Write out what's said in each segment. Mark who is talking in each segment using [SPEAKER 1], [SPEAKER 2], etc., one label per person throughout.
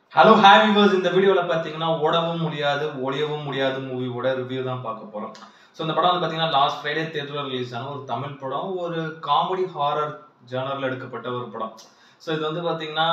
[SPEAKER 1] hello hi viewers இந்த வீடியோவில் பார்த்தீங்கன்னா ஓடவும் முடியாது ஒளியவும் முடியாது மூவியோட ரிவ்யூ தான் பார்க்க போகிறோம் ஸோ இந்த படம் வந்து பார்த்தீங்கன்னா லாஸ்ட் ஃப்ரைடே தேட்டரில் ரிலீஸ் ஆன ஒரு தமிழ் படம் ஒரு காமெடி ஹாரர் ஜேனரில் எடுக்கப்பட்ட ஒரு படம் ஸோ இது வந்து பார்த்தீங்கன்னா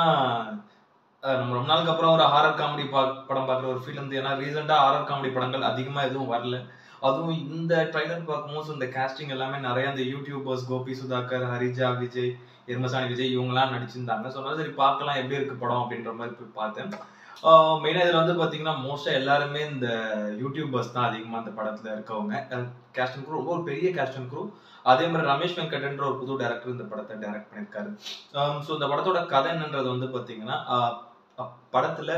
[SPEAKER 1] அஹ், நம்ம ரொம்ப நாளுக்கு அப்புறம் ஒரு ஹாரர் காமெடி பா படம் பார்க்குற ஒரு ஃபீல் வந்து ஏன்னா ரீசெண்டாக ஹாரர் காமெடி படங்கள் அதிகமாக எதுவும் வரல அதுவும் இந்த ட்ரைலர் பார்க்கும்போது இந்த casting எல்லாமே நிறைய அந்த யூடியூபர்ஸ் கோபி சுதாகர் ஹரிஜா விஜய் எர்மசாணி விஜய் இவங்கெல்லாம் நடிச்சிருந்தாங்க ஸோ அதனால சரி பார்க்கலாம் எப்படி இருக்கு படம் அப்படின்ற மாதிரி போய் பார்த்தேன் மெயினாக இதில் வந்து பார்த்தீங்கன்னா மோஸ்ட்டாக எல்லாருமே இந்த யூடியூபர்ஸ் தான் அதிகமாக இந்த படத்தில் இருக்கவங்க கேஸ்டன் குரூ ரொம்ப ஒரு பெரிய கேஸ்டன் குரூ அதே மாதிரி ரமேஷ் வெங்கட்ன்ற ஒரு புது டேரக்டர் இந்த படத்தை டைரக்ட் பண்ணியிருக்காரு ஸோ இந்த படத்தோட கதை என்னன்றது வந்து பார்த்தீங்கன்னா படத்தில்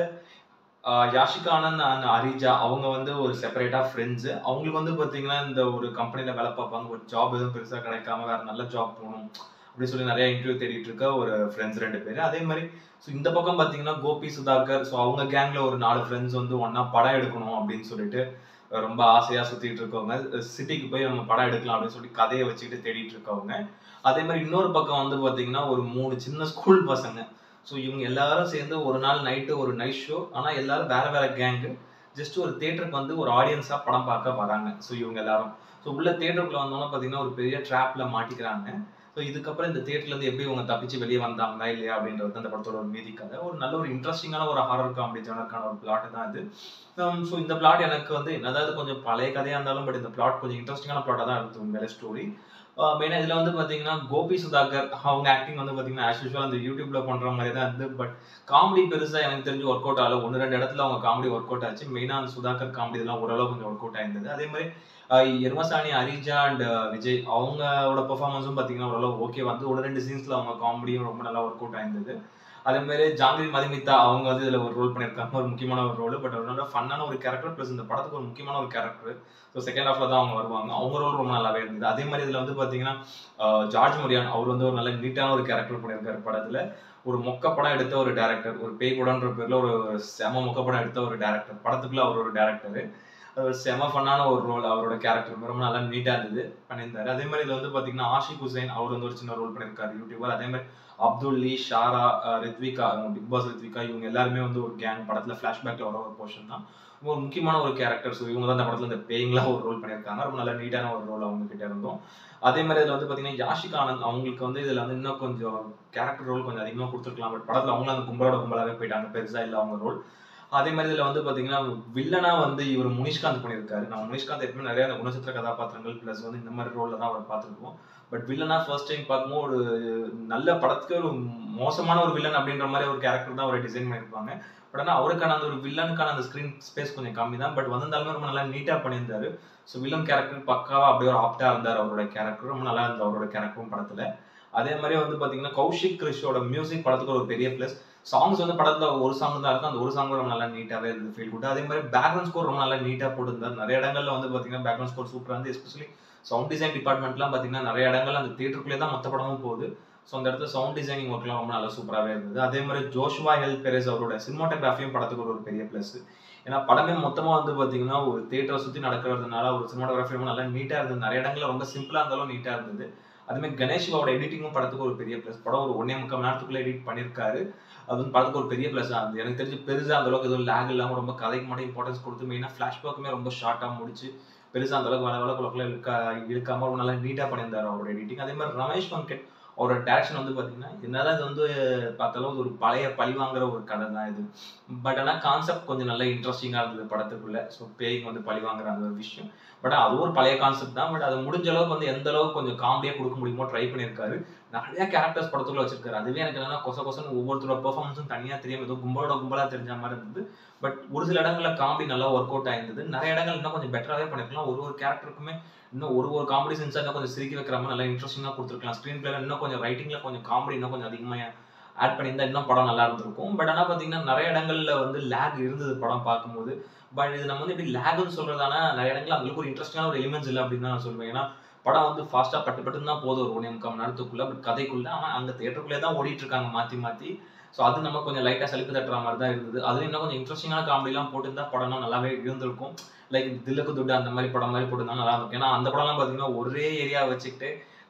[SPEAKER 1] யாஷிகா ஆனந்த் அண்ட் அரிஜா அவங்க வந்து ஒரு செப்பரேட்டாக ஃப்ரெண்ட்ஸு அவங்களுக்கு வந்து பார்த்தீங்கன்னா இந்த ஒரு கம்பெனியில் வேலை பார்ப்பாங்க ஒரு ஜாப் எதுவும் பெருசாக கிடைக்காம வேற நல்ல ஜாப் போகணும் அப்படின்னு சொல்லி நிறைய இன்டர்வியூ தேடிட்டு இருக்க ஒரு ஃப்ரெண்ட்ஸ் ரெண்டு பேர் அதே மாதிரி ஸோ இந்த பக்கம் பார்த்தீங்கன்னா கோபி சுதாகர் ஸோ அவங்க கேங்ல ஒரு நாலு ஃப்ரெண்ட்ஸ் வந்து ஒன்றா படம் எடுக்கணும் அப்படின்னு சொல்லிட்டு அஹ் ரொம்ப ஆசையாக சுற்றிட்டு இருக்கவங்க சிட்டிக்கு போய் நம்ம படம் எடுக்கலாம் அப்படின்னு சொல்லி கதையை வச்சுக்கிட்டு தேடிட்டு இருக்கவங்க அதே மாதிரி இன்னொரு பக்கம் வந்து பார்த்தீங்கன்னா ஒரு மூணு சின்ன ஸ்கூல் பசங்க ஸோ இவங்க எல்லாரும் சேர்ந்து ஒரு நாள் நைட்டு ஒரு நைட் ஷோ ஆனால் எல்லாரும் வேற வேற கேங்கு ஜஸ்ட் ஒரு தேட்டருக்கு வந்து ஒரு ஆடியன்ஸாக படம் பார்க்க வராங்க ஸோ இவங்க எல்லாரும் ஸோ உள்ள தேட்டருக்குள்ள வந்தோன்னா பார்த்தீங்கன்னா ஒரு பெரிய ட்ராப்ல மாட்டிக்கிறாங்க ஸோ இதுக்கப்புறம் இந்த theatreல இருந்து எப்படி இவங்க தப்பிச்சு வெளியே வந்தாங்களா இல்லையா அப்படின்றது அந்த படத்தோட ஒரு மீதி கதை ஒரு நல்ல ஒரு இன்ட்ரெஸ்டிங்கான ஒரு ஹாரர் காமெடி ஜானருக்கான ஒரு பிளாட் தான் இது ஸோ இந்த பிளாட் எனக்கு வந்து என்னதாவது கொஞ்சம் பழைய கதையாக இருந்தாலும் பட் இந்த பிளாட் கொஞ்சம் இன்ட்ரெஸ்டிங்கான பிளாட்டாக தான் இருந்தது உண்மையில ஸ்டோரி மெயினாக இதில் வந்து பார்த்தீங்கன்னா கோபி சுதாகர் அவங்க ஆக்டிங் வந்து பார்த்தீங்கன்னா ஆஸ் யூஸ்வல் அந்த யூடியூப்ல பண்ணுற மாதிரி தான் இருந்து பட் காமெடி பெருசாக எனக்கு தெரிஞ்சு ஒர்க் அவுட் ஆகல ஒன்று ரெண்டு இடத்துல அவங்க காமெடி ஒர்க் அவுட் ஆச்சு மெயினாக அந்த சுதாகர் காமெடி இதெல்லாம் ஓரளவு கொஞ்சம் ஒர்க் அவுட் ஆயிருந்தது அதே மாதிரி ஆஹ் எர்மசாணி அரிஜா அண்ட் விஜய் அவங்களோட பெர்ஃபார்மன்ஸும் பார்த்தீங்கன்னா ஓரளவு ஓகே வந்து ஒரு ரெண்டு சீன்ஸ்ல அவங்க காமெடியும் ரொம்ப நல்லா ஒர்க் அவுட் ஆயிருந்தது அதே மாதிரி ஜாங்கிரி மதுமிதா அவங்க வந்து இதில் ஒரு ரோல் பண்ணியிருக்காங்க ஒரு முக்கியமான ஒரு ரோல் பட் ஒரு நல்ல ஃபன்னான ஒரு கேரக்டர் ப்ளஸ் இந்த படத்துக்கு ஒரு முக்கியமான ஒரு கேரக்டர் ஸோ செகண்ட் ஹாஃப்ல தான் அவங்க வருவாங்க அவங்க ரோல் ரொம்ப நல்லாவே இருந்தது அதே மாதிரி இதில் வந்து பார்த்தீங்கன்னா ஆஹ் ஜார்ஜ் மொரியான் அவர் வந்து ஒரு நல்ல நீட்டான ஒரு கேரக்டர் பண்ணியிருக்காரு படத்தில் ஒரு மொக்க படம் எடுத்த ஒரு டேரக்டர் ஒரு பேய் படம்ன்ற பேர்ல ஒரு செம மொக்க படம் எடுத்த ஒரு டேரக்டர் படத்துக்குள்ள அவர் ஒரு டேரக்டர் ஒரு செம ஃபன்னான ஒரு ரோல் அவரோட கேரக்டர் ரொம்ப நல்லா நீட்டா இருந்தது பண்ணியிருந்தாரு அதே மாதிரி இதுல வந்து பாத்தீங்கன்னா ஆஷிக் ஹுசைன் அவர் வந்து ஒரு சின்ன ரோல் பண்ணியிருக்காரு யூடியூபர் அதே மாதிரி அப்துல் லீ ஷாரா அஹ் ரித்விகா பிக் பாஸ் ரித்விகா இவங்க எல்லாருமே வந்து ஒரு கேங் படத்துல ஃபிளாஷ்பேக்ல வர ஒரு போர்ஷன் தான் ஒரு முக்கியமான ஒரு கேரக்டர் ஸோ இவங்க தான் இந்த படத்துல இந்த பேய்ங்களா ஒரு ரோல் பண்ணியிருக்காங்க ரொம்ப நல்ல நீட்டான ஒரு ரோல் அவங்க கிட்ட இருந்தோம் அதே மாதிரி இதுல வந்து பாத்தீங்கன்னா யாஷிகா ஆனந்த் அவங்களுக்கு வந்து இதுல வந்து இன்னும் கொஞ்சம் கேரக்டர் ரோல் கொஞ்சம் அதிகமா கொடுத்துருக்கலாம் பட் படத்துல அவங்களும் அந்த கும்பலோட கும்பலாவே போயிட்டாங்க பெருசா இல்ல அவங்க ரோல் அதே மாதிரி இதுல வந்து பாத்தீங்கன்னா வில்லனா வந்து இவர் முனிஷ்காந்த் பண்ணியிருக்காரு நம்ம முனிஷ்காந்த் எப்பவுமே நிறைய அந்த குணச்சித்திர கதாபாத்திரங்கள் பிளஸ் வந்து இந்த மாதிரி ரோல்ல தான் அவர் பார்த்துருக்கோம் பட் வில்லனா ஃபர்ஸ்ட் டைம் பார்க்கும்போது ஒரு நல்ல படத்துக்கு ஒரு மோசமான ஒரு வில்லன் அப்படின்ற மாதிரி ஒரு கேரக்டர் தான் அவர் டிசைன் பண்ணியிருப்பாங்க பட் ஆனால் அவருக்கான அந்த ஒரு வில்லனுக்கான அந்த ஸ்க்ரீன் ஸ்பேஸ் கொஞ்சம் கம்மி தான் பட் வந்திருந்தாலுமே ரொம்ப நல்லா நீட்டாக பண்ணியிருந்தாரு ஸோ வில்லன் கேரக்டர் பக்காவா அப்படியே ஒரு ஆப்டா இருந்தார் அவரோட கேரக்டர் ரொம்ப நல்லா இருந்தது அவரோட கேரக்டரும் படத்துல அதே மாதிரி வந்து பாத்தீங்கன்னா கௌஷிக் கிருஷோட மியூசிக் படத்துக்கு ஒரு பெரிய ப்ளஸ் சாங்ஸ் வந்து படத்துல ஒரு சாங் தான் இருக்கும் அந்த ஒரு சாங் ரொம்ப நல்லா நீட்டாவே இருந்து ஃபீல் குட் அதே மாதிரி பேக்ரவுண்ட் ஸ்கோர் ரொம்ப நல்லா நீட்டா போட்டிருந்தார் நிறைய இடங்கள்ல வந்து பாத்தீங்கன்னா பேக்ரவுண்ட் ஸ்கோர் சூப்பரா இருந்து எஸ்பெஷலி சவுண்ட் டிசைன் டிபார்ட்மெண்ட்லாம் பாத்தீங்கன்னா நிறைய இடங்கள்ல அந்த தியேட்டருக்குள்ளே தான் மொத்த படமும் போகுது ஸோ அந்த இடத்துல சவுண்ட் டிசைனிங் ஒர்க்லாம் ரொம்ப நல்லா சூப்பராகவே இருந்தது அதே மாதிரி ஜோஷ்வா ஹெல் பெரேஸ் அவரோட சினிமாட்டோகிராஃபியும் படத்துக்கு ஒரு பெரிய ப்ளஸ் ஏன்னா படமே மொத்தமாக வந்து பார்த்தீங்கன்னா ஒரு தேட்டரை சுற்றி நடக்கிறதுனால ஒரு சினிமாட்டோகிராஃபி ரொம்ப நல்லா நீட்டாக இருந்தது நிறைய இடங்கள்ல ரொம்ப சிம்பிளாக இருந்தாலும் நீட்டாக இருந்தது அதுமாதிரி கணேஷ் சிவாவோட எடிட்டிங்கும் படத்துக்கு ஒரு பெரிய ப்ளஸ் படம் ஒரு ஒன்னே முக்கால் மணி நேரத்துக்குள்ள எடிட் பண்ணியிருக்காரு அது வந்து படத்துக்கு ஒரு பெரிய ப்ளஸ் ஆகுது எனக்கு தெரிஞ்சு பெருசாக அந்த அளவுக்கு எதுவும் லேக் இல்லாமல் ரொம்ப கதைக்கு மட்டும் இம்பார்ட்டன்ஸ் கொடுத்து மெயினாக ஃப்ளாஷ்பேக்குமே ரொம்ப ஷார்ட்டாக முடிச்சு பெருசாக அந்த அளவுக்கு வள வள குழப்பல இழுக்க இழுக்காம ரொம்ப நல்லா நீட்டாக பண்ணியிருந்தாரு அவரோட எடிட்டிங் அதே மாதிரி ரமேஷ் வெங்கட் அவரோட டேரக்ஷன் வந்து பார்த்தீங்கன்னா என்னதான் இது வந்து பார்த்தாலும் ஒரு பழைய பழி வாங்குற ஒரு கதை தான் இது பட் ஆனால் கான்செப்ட் கொஞ்சம் நல்ல இன்ட்ரெஸ்டிங்காக இருந்தது படத்துக்குள்ள ஸோ பேய்க்கு வந்து பழி வாங்குற அந்த ஒரு விஷயம் பட் அது ஒரு பழைய கான்செப்ட் தான் பட் அது முடிஞ்ச அளவுக்கு வந்து எந்த அளவுக்கு கொஞ்சம் காமெடியாக கொடுக்க முடியுமோ ட்ரை பண்ணியிருக்காரு நிறைய கேரக்டர்ஸ் படத்துக்குள்ள வச்சிருக்காரு அதுவே எனக்கு என்னன்னா கொச கொசன்னு ஒவ்வொருத்தரோட பெர்ஃபார்மன்ஸும் தனியாக தெரியாம ஏதோ கும்பலோட கும்பலாக தெரிஞ்ச மாதிரி இருந்தது பட் ஒரு சில இடங்கள்ல காமெடி நல்லா ஒர்க் அவுட் ஆயிருந்தது நிறைய இடங்கள் இன்னும் கொஞ்சம் பெட்டராகவே பண்ணிருக்கலாம் ஒரு ஒரு கேரக்டருக்குமே இன்னும் ஒரு ஒரு காமெடி சென்ஸாக இன்னும் கொஞ்சம் சிரிக்க வைக்கிற மாதிரி நல்லா இன்ட்ரெஸ்டிங்காக கொடுத்துருக்கலாம் ஸ்க்ரீன் பிளேல இன்னும் கொஞ்சம் ரைட்டிங்ல கொஞ்சம் காமெடி இன்னும் கொஞ்சம் அதிகமாக ஆட் பண்ணியிருந்தா இன்னும் படம் நல்லா இருந்திருக்கும் பட் ஆனால் பார்த்தீங்கன்னா நிறைய இடங்கள்ல வந்து லேக் இருந்தது படம் பார்க்கும்போது பட் இது நம்ம வந்து எப்படி லேக்னு சொல்றதான நிறைய இடங்கள்ல அவங்களுக்கு ஒரு இன்ட்ரெஸ்டிங்கான ஒரு எலிமெண்ட்ஸ் இல்லை அப்படின்னு தான் நான் சொல்லுவேன் ஏன்னா படம் வந்து ஃபாஸ்ட்டாக பட்டு பட்டுன்னு தான் போதும் ஒரு ஒன்றே முக்கால் மணி நேரத்துக்குள்ள பட் கதைக்குள்ள ஆனால் அங்கே தேட்டருக்குள்ளே தான் ஓடிட்டு இருக்காங்க மாற்றி மாற்றி ஸோ அது நம்ம கொஞ்சம் லைட்டாக சலிப்பு தட்டுற மாதிரி தான் இருந்தது அது இன்னும் கொஞ்சம் இன்ட்ரெஸ்டிங்கான காமெடிலாம் போட்டிருந்தா படம்லாம் நல்லாவே இருந்திருக்கும் லைக் தில்லுக்கு துட்டு அந்த மாதிரி படம் மாதிரி போட்டிருந்தா நல்லா இருக்கும் ஏன்னா அந்த படம்லாம் பார்த்தீங்கன்னா ஒரே ஏரியா வச்சுக்கிட்டு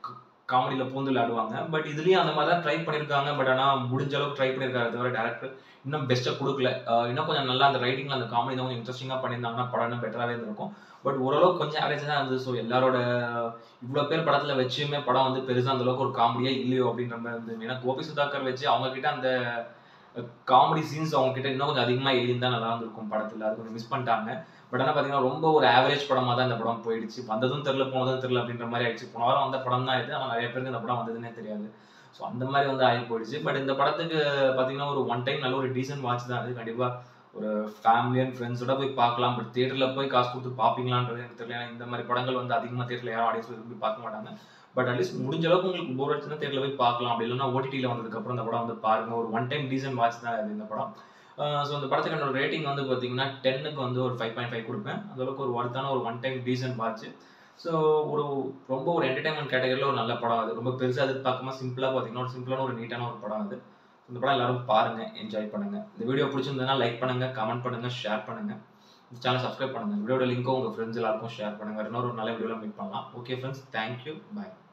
[SPEAKER 1] காமெடியில பூந்து விளையாடுவாங்க பட் இதுலயும் அந்த மாதிரி தான் ட்ரை பண்ணியிருக்காங்க பட் ஆனா முடிஞ்ச அளவுக்கு ட்ரை பண்ணியிருக்காரு தவிர டேரக்டர் இன்னும் பெஸ்ட்டாக கொடுக்கல அஹ் இன்னும் கொஞ்சம் நல்லா அந்த ரைட்டிங்ல அந்த காமெடி தான் கொஞ்சம் இன்ட்ரெஸ்டிங்காக பண்ணியிருந்தாங்கன்னா படம் இன்னும் பெட்டராகவே இருந்திருக்கும் பட் ஓரளவுக்கு கொஞ்சம் ஆவரேஜ் தான் இருந்தது ஸோ எல்லாரோட இவ்வளோ பேர் படத்துல வச்சுமே படம் வந்து பெருசா அந்த அளவுக்கு ஒரு காமெடியே இல்லையோ அப்படின்ற மாதிரி இருந்தது ஏன்னா கோபி சுதாகர் வச்சு அவங்க கிட்ட அந்த காமெடி சீன்ஸ் அவங்க கிட்ட இன்னும் கொஞ்சம் அதிகமா எழுதியிருந்தா நல்லா இருந்திருக்கும் படத்துல அது கொஞ்சம் மிஸ் பண்ணிட்டாங்க பட் ஆனால் பார்த்தீங்கன்னா ரொம்ப ஒரு ஆவரேஜ் படமா தான் இந்த படம் போயிடுச்சு வந்ததும் தெரியல போனதும் தெரியல அப்படின்ற மாதிரி ஆயிடுச்சு போன வாரம் வந்த படம் தான் இது ஆனால் நிறைய பேருக்கு இந்த படம் வந்ததுன்னே தெரியாது ஸோ அந்த மாதிரி வந்து ஆகி போயிடுச்சு பட் இந்த படத்துக்கு பார்த்தீங்கன்னா ஒரு ஒன் டைம் நல்ல ஒரு டீசென்ட் வாட்ச் தான் அது கண்டிப்பா ஒரு ஃபேமிலி அண்ட் ஃப்ரெண்ட்ஸோட போய் பார்க்கலாம் பட் தியேட்டரில் போய் காசு கொடுத்து பார்ப்பீங்களான்றது எனக்கு தெரியல ஏன்னா இந்த மாதிரி படங்கள் வந்து அதிகமாக தியேட்டரில் யாரும் ஆடியன்ஸ் விரும்பி பார்க்க மாட்டாங்க பட் அட்லீஸ்ட் முடிஞ்ச அளவுக்கு உங்களுக்கு போர் அடிச்சுன்னா தியேட்டரில் போய் பார்க்கலாம் அப்படி இல்லைன்னா ஓடிடியில் வந்ததுக்கப்புறம் இந்த படம் வந்து பாருங்க ஒரு ஒன் டைம் டீசென்ட் வாட்ச் தான் இது இந்த படம் ஸோ இந்த படத்துக்கு என்னோட ரேட்டிங் வந்து பார்த்தீங்கன்னா டென்னுக்கு வந்து ஒரு ஃபைவ் பாயிண்ட் ஃபைவ் கொடுப்பேன் அந்த அளவுக்கு ஒரு ஒர்த்தான ஒரு one time decent watch so ஒரு ரொம்ப ஒரு என்டர்டைன்மெண்ட் கேட்டகரியில் ஒரு நல்ல படம் அது ரொம்ப பெருசாக அது பார்க்காம சிம்பிளாக பார்த்தீங்கன்னா ஒரு சிம்பிளான ஒரு நீட்டான ஒரு படம் அது இந்த படம் எல்லாரும் பாருங்க என்ஜாய் பண்ணுங்க இந்த வீடியோ பிடிச்சிருந்ததுன்னா லைக் பண்ணுங்க கமெண்ட் பண்ணுங்க ஷேர் பண்ணுங்க இந்த சேனல் சப்ஸ்கிரைப் பண்ணுங்க வீடியோட லிங்க்கும் உங்க ஃப்ரெண்ட்ஸ் எல்லாருக்கும் ஷேர் பண்ணுங்க இன்னொரு நல்ல வீடியோவில் மீட் பண்ணலாம் ஓகே ஃப்ரெண்ட்ஸ் தேங்க்யூ பாய்